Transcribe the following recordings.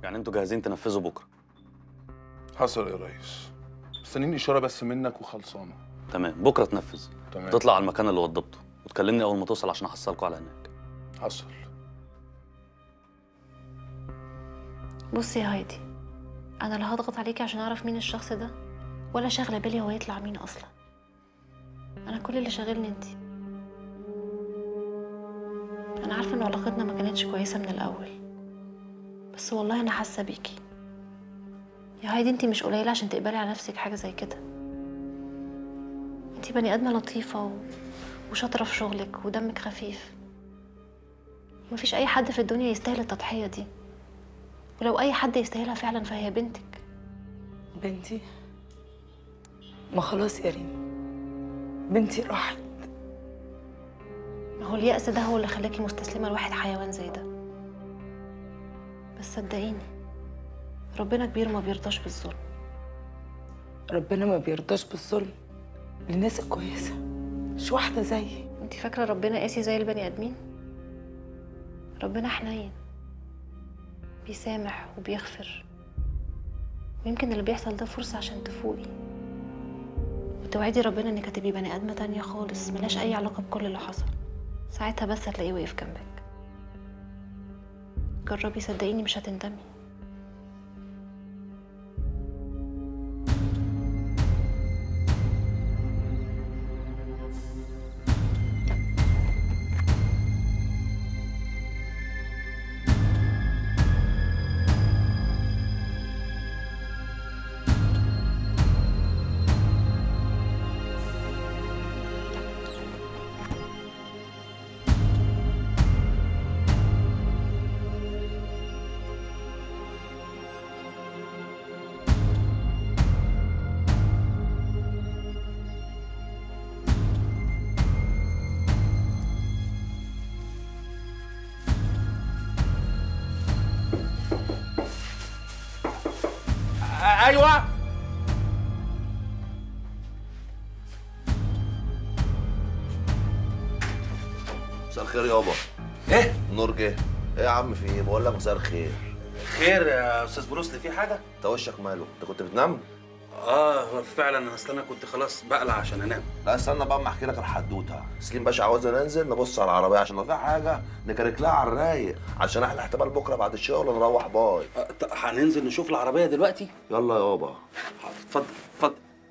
يعني انتوا جاهزين تنفذوا بكره حصل يا ريس مستنيين اشاره بس منك وخلصانه تمام بكره تنفذ تمام تطلع على المكان اللي وضبته وتكلمني اول ما توصل عشان احصلكوا على هناك حصل بصي يا هايدي انا لا هضغط عليكي عشان اعرف مين الشخص ده ولا شاغله بالي هو يطلع مين اصلا انا كل اللي شاغلني انتي انا عارفه ان علاقتنا ما كانتش كويسه من الاول بس والله انا حاسه بيكي يا هايدي انتي مش قليله عشان تقبلي على نفسك حاجه زي كده انتي بني ادمه لطيفه و... وشاطره في شغلك ودمك خفيف مفيش اي حد في الدنيا يستاهل التضحيه دي ولو اي حد يستاهلها فعلا فهي بنتك بنتي ما خلاص يا ريم بنتي راحت ما هو اليأس ده هو اللي خلاكي مستسلمة لواحد حيوان زي ده بس صدقيني ربنا كبير وما بيرضاش بالظلم ربنا ما بيرضاش بالظلم للناس الكويسة مش واحدة زيي انت فاكرة ربنا قاسي زي البني آدمين ربنا حنين بيسامح وبيغفر ويمكن اللي بيحصل ده فرصة عشان تفوقي وتوعدي ربنا انك هتبقي بني آدمة تانية خالص ملهاش أي علاقة بكل اللي حصل ساعتها بس هتلاقيه واقف جنبك جربي صدقيني مش هتندمي ايوه مساء الخير يابا ايه النور جه ايه يا عم في ايه بقول لك مساء الخير خير يا استاذ بروسلي في حاجه انت وشك ماله انت كنت بتنام اه هو فعلا اصل انا كنت خلاص بقلع عشان انام لا استنى بقى اما احكي لك الحدوته سليم باشا عاوزنا ننزل نبص على العربيه عشان لو في حاجه نكرك لها على الرايق عشان احنا احتمال بكره بعد الشغل نروح باي آه، ط- هننزل نشوف العربيه دلوقتي يلا يابا حاضر اتفضل اتفضل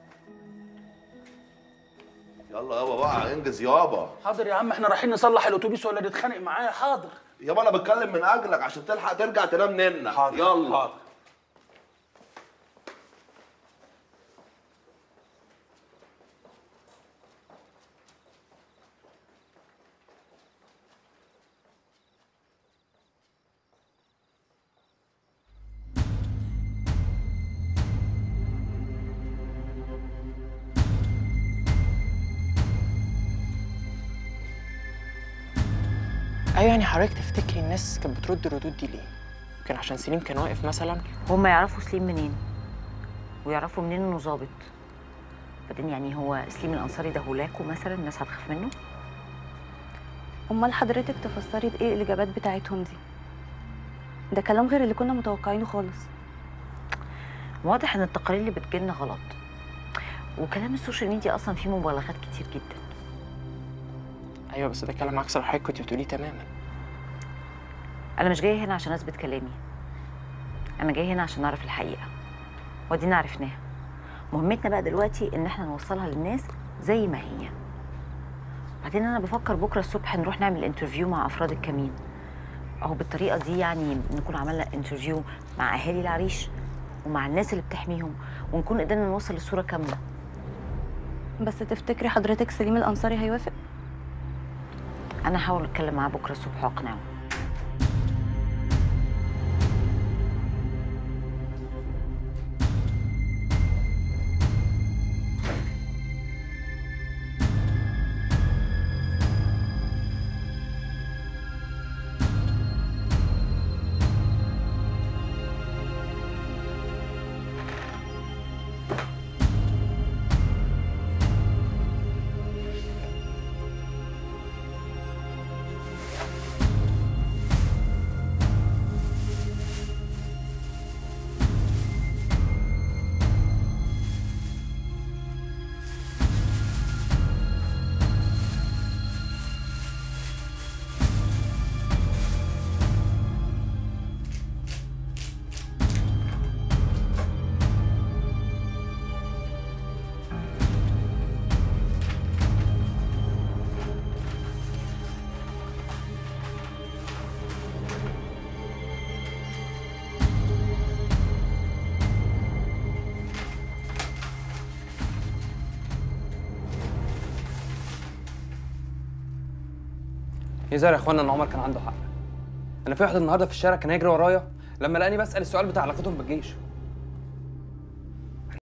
يلا يابا بقى انجز يابا حاضر يا عم احنا رايحين نصلح الاتوبيس ولا نتخانق معاه حاضر يابا انا بتكلم من اجلك عشان تلحق ترجع تنام ننا حاضر يلا حاضر ايوه يعني حضرتك تفتكري الناس كانت بترد الردود دي ليه؟ يمكن عشان سليم كان واقف مثلا هما يعرفوا سليم منين ويعرفوا منين انه ظابط بعدين يعني هو سليم الانصاري ده هولاكو مثلا الناس هتخاف منه امال حضرتك تفسري بايه الاجابات بتاعتهم دي ده كلام غير اللي كنا متوقعينه خالص واضح ان التقارير اللي بتجيلنا غلط وكلام السوشيال ميديا اصلا فيه مبالغات كتير جدا ايوه بس ده كلام عكس اللي حضرتك كنت بتقوليه تماما انا مش جايه هنا عشان اثبت كلامي انا جايه هنا عشان اعرف الحقيقه ودينا عرفناها مهمتنا بقى دلوقتي ان احنا نوصلها للناس زي ما هي بعدين انا بفكر بكره الصبح نروح نعمل انترفيو مع افراد الكمين اهو بالطريقه دي يعني نكون عملنا انترفيو مع اهالي العريش ومع الناس اللي بتحميهم ونكون قدرنا نوصل الصوره كامله بس تفتكري حضرتك سليم الانصاري هيوافق انا هحاول اتكلم معاه بكره الصبح واقنعه يظهر يا اخوانا ان عمر كان عنده حق انا في واحد النهارده في الشارع كان هيجري ورايا لما لقاني بسال السؤال بتاع علاقتهم بالجيش